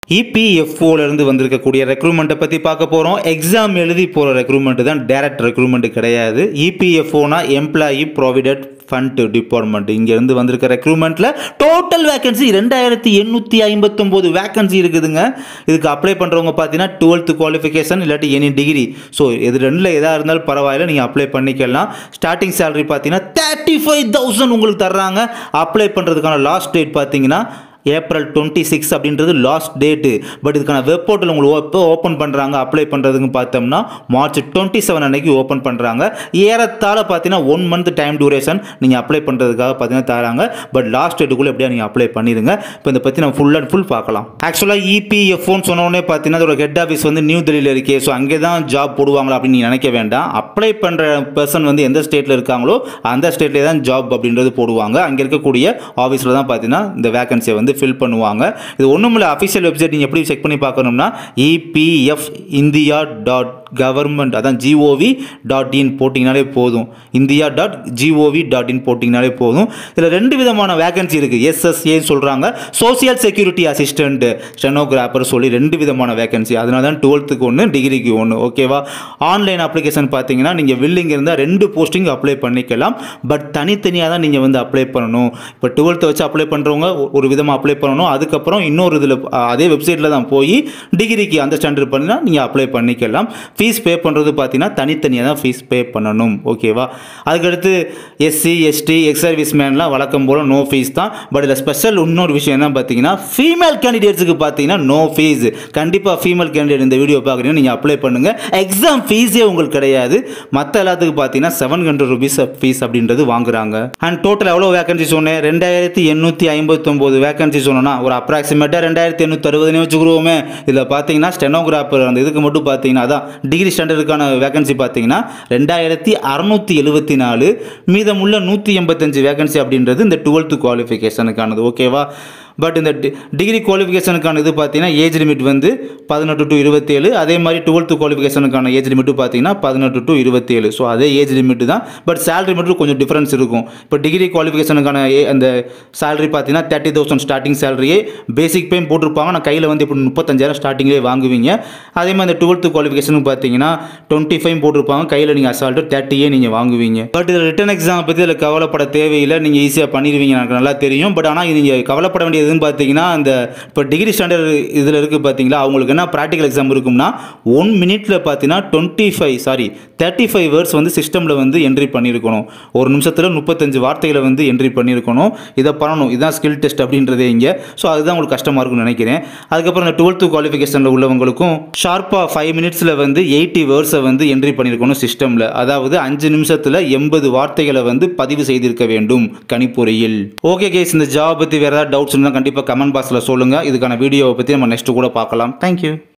இபிஎஃப்ஓலேருந்து வந்திருக்கக்கூடிய ரெக்ரூட்மெண்ட்டை பற்றி பார்க்க போகிறோம் எக்ஸாம் எழுதி போகிற ரெக்ரூட்மெண்ட் தான் டேரக்ட் ரெக்ரூட்மெண்ட் கிடையாது இபிஎஃப்ஓனா எம்ப்ளாயி ப்ராவிடென்ட் ஃபண்ட் டிபார்ட்மெண்ட் இங்கேருந்து வந்திருக்க ரெக்ரூட்மெண்ட்டில் டோட்டல் வேகன்சி ரெண்டாயிரத்தி எண்ணூற்றி ஐம்பத்தொம்போது வேகன்சி இருக்குதுங்க இதுக்கு அப்ளை பண்ணுறவங்க பார்த்தீங்கன்னா டுவெல்த்து குவாலிஃபிகேஷன் இல்லாட்டி எனி டிகிரி ஸோ இது ரெண்டில் எதாக இருந்தாலும் பரவாயில்ல நீங்கள் அப்ளை பண்ணிக்கலாம் ஸ்டார்டிங் சேலரி பார்த்தீங்கன்னா தேர்ட்டி ஃபைவ் தௌசண்ட் உங்களுக்கு தர்றாங்க அப்ளை பண்ணுறதுக்கான லாஸ்ட் டேட் பார்த்தீங்கன்னா ஏப்ரல் டுவெண்ட்டி சிக்ஸ் அப்படின்றது லாஸ்ட் டேட்டு பட் இதுக்கான வெப் போர்ட்டல் உங்களுக்கு எப்போ ஓப்பன் பண்ணுறாங்க அப்ளை பண்ணுறதுக்கு பார்த்தோம்னா மார்ச் டுவெண்ட்டி செவன் அன்னைக்கு ஓப்பன் பண்ணுறாங்க ஏறத்தாழ பார்த்தீங்கன்னா ஒன் மந்த் டைம் டியூரேஷன் நீங்கள் அப்ளை பண்ணுறதுக்காக பார்த்தீங்கன்னா தராங்க பட் லாஸ்ட் டேட்டுக்குள்ளே எப்படியா நீங்கள் அப்ளை பண்ணிடுங்க இப்போ இதை பற்றி நம்ம ஃபுல் அண்ட் ஃபுல் பார்க்கலாம் ஆக்சுவலாக இபிஎஃப்ஓன்னு சொன்னோடனே பார்த்தீங்கன்னா அதோட ஹெட் ஆஃபீஸ் வந்து நியூ டெல்லியில் இருக்கே ஸோ அங்கே தான் ஜாப் போடுவாங்களா அப்படின்னு நீங்கள் நினைக்க வேண்டாம் அப்ளை பண்ணுற பர்சன் வந்து எந்த ஸ்டேட்டில் இருக்காங்களோ அந்த ஸ்டேட்லேயே தான் ஜாப் அப்படின்றது போடுவாங்க அங்கே இருக்கக்கூடிய ஆஃபீஸில் தான் பார்த்தீங்கன்னா இந்த வேகன்சியை வந்து ஃபில் பண்ணுவாங்க இது ஒன்றும் இல்லை அஃபிஷியல் வெப்சைட் நீங்கள் எப்படி செக் பண்ணி பார்க்கணும்னா இபிஎஃப் இந்தியா டாட் கவர்மெண்ட் அதான் ஜிஓவி டாட் இன் போட்டிங்கனாலே போதும் India dot G O V dot in போட்டிங்கனாலே போதும் இதில் ரெண்டு விதமான வேகன்சி இருக்குது எஸ்எஸ்ஏ சொல்கிறாங்க சோசியல் செக்யூரிட்டி அசிஸ்டண்ட் ஸ்டெனோகிராஃபர் சொல்லி ரெண்டு விதமான வேகன்சி அதனால தான் டுவெல்த்துக்கு ஒன்று டிகிரிக்கு ஒன்று ஓகேவா ஆன்லைன் அப்ளிகேஷன் பார்த்தீங்கன்னா நீங்கள் வில்லிங் இருந்தால் ரெண்டு போஸ்டிங் அப்ளை பண்ணிக்கலாம் பட் தனித்தனியாக தான் நீங்கள் வந்து அப்ளை பண்ணணும் இப்போ டுவெல்த்தை வச்சு அப்ளை பண்ணுறவங்க ஒரு விதமாக அப்ளை பண்ணணும் அதுக்கப்புறம் இன்னொரு இதில் அதே வெப்சைட்டில் தான் போய் டிகிரிக்கு அந்த ஸ்டாண்டர்ட் பண்ணினா நீங்கள் அப்ளை பண்ணிக்கலாம் ஃபீஸ் பே பண்ணுறது பார்த்தீங்கன்னா தனித்தனியாக தான் ஃபீஸ் பே பண்ணணும் ஓகேவா அதுக்கடுத்து எஸ்சி எஸ்டி எக்ஸ் சர்வீஸ் மேன்லாம் வழக்கம் போல் நோ ஃபீஸ் தான் பட் இதில் ஸ்பெஷல் இன்னொரு விஷயம் என்ன பார்த்தீங்கன்னா ஃபீமேல் கேண்டிடேட்ஸுக்கு பார்த்தீங்கன்னா நோ ஃபீஸ் கண்டிப்பாக ஃபீமேல் கேண்டிடேட் இந்த வீடியோ பார்க்குறீங்கன்னா நீங்கள் அப்ளை பண்ணுங்கள் எக்ஸாம் ஃபீஸே உங்களுக்கு கிடையாது மற்ற எல்லாத்துக்கு பார்த்தீங்கன்னா செவன் ஹண்ட்ரட் ருபீஸ் ஃபீஸ் அப்படின்றது வாங்குறாங்க அண்ட் டோட்டல் எவ்வளோ வேகன்சி சொன்னேன் ரெண்டாயிரத்தி எண்ணூற்றி ஐம்பத்தொம்போது வேகன்சி சொன்னோன்னா ஒரு அப்ராக்சிமேட்டாக ரெண்டாயிரத்தி எண்ணூற்றி அறுபதுன்னு வச்சுக்கிறோமே இதில் பார்த்தீங்கன்னா ஸ்டெனோகிராஃபர் அந்த இதுக்கு மட்டும் பார்த்தீங்கன்னா அதான் டிகிரி ஸ்டாண்டர்டுக்கான வேகன்சி பார்த்தீங்கன்னா ரெண்டாயிரத்தி அறநூற்றி எழுபத்தி நாலு மீதமுள்ள நூற்றி எண்பத்தஞ்சு வேகன்சி அப்படின்றது இந்த டுவெல்த்து குவாலிஃபிகேஷனுக்கானது ஓகேவா பட் இந்த டி டிகிரி குவாலிஃபிகேஷனுக்கான இது பார்த்தீங்கன்னா ஏஜ் லிமிட் வந்து பதினெட்டு டு இருபத்தேழு அதே மாதிரி டுவெல்த்து குவாலிஃபிகேஷனுக்கான ஏஜ் லிமிட்டு பார்த்தீங்கன்னா பதினெட்டு டு இருபத்தேழு ஸோ அதே ஏஜ் லிமிட் தான் பட் சேலரி மட்டும் கொஞ்சம் டிஃப்ரென்ஸ் இருக்கும் இப்போ டிகிரி குவாலிஃபிகேஷனுக்கான ஏ- அந்த சேலரி பார்த்தீங்கன்னா தேர்ட்டி தௌசண்ட் ஸ்டார்டிங் சேலரியே பேசிக் பேயும் போட்டிருப்பாங்க நான் கையில் வந்து இப்போ முப்பத்தஞ்சாயிரம் ஸ்டார்டிங்லேயே வாங்குவீங்க அதே மாதிரி இந்த டுவெல்த்து குவாலிஃபிகேஷனுக்கு பார்த்தீங்கன்னா டுவெண்ட்டி ஃபைவ் போட்டிருப்பாங்க கையில் நீங்கள் அசால்ட்டு தேர்ட்டியே நீங்கள் வாங்குவீங்க பட் இதில் ரிட்டன் எக்ஸாம் பற்றி இதில் கவலைப்பட தேவையில்லை நீங்கள் ஈஸியாக பண்ணிடுவீங்க எனக்கு நல்லா தெரியும் பட் ஆனால் நீங்கள் கவலைப்பட வேண்டியது எதுன்னு பார்த்தீங்கன்னா இந்த இப்போ டிகிரி ஸ்டாண்டர்ட் இதில் இருக்குது பார்த்தீங்களா அவங்களுக்கு என்ன ப்ராக்டிகல் எக்ஸாம் இருக்கும்னா ஒன் மினிட்ல பார்த்தீங்கன்னா twenty five sorry thirty five words வந்து சிஸ்டமில் வந்து என்ட்ரி பண்ணியிருக்கணும் ஒரு நிமிஷத்தில் முப்பத்தஞ்சு வார்த்தைகளை வந்து என்ட்ரி பண்ணியிருக்கணும் இதை பண்ணணும் இதுதான் ஸ்கில் டெஸ்ட் அப்படின்றதே இங்கே ஸோ அதுதான் உங்களுக்கு கஷ்டமாக இருக்கும்னு நினைக்கிறேன் அதுக்கப்புறம் இந்த டுவெல்த்து குவாலிஃபிகேஷனில் உள்ளவங்களுக்கும் ஷார்ப்பாக ஃபைவ் மினிட்ஸில் வந்து எயிட்டி வேர்ட்ஸை வந்து என்ட்ரி பண்ணியிருக்கணும் சிஸ்டமில் அதாவது அஞ்சு நிமிஷத்தில் எண்பது வார்த்தைகளை வந்து பதிவு செய்திருக்க வேண்டும் கணிப்பொறியில் ஓகே கேஸ் இந்த ஜாப் பற்றி வேறு ஏதாவது டவுட்ஸ் இருந்தால் கண்டிப்பாக கமெண்ட் பாக்ஸில் சொல்லுங்கள் இதுக்கான வீடியோவை பற்றி நம்ம நெக்ஸ்ட் கூட பார்க்கலாம் தேங்க்யூ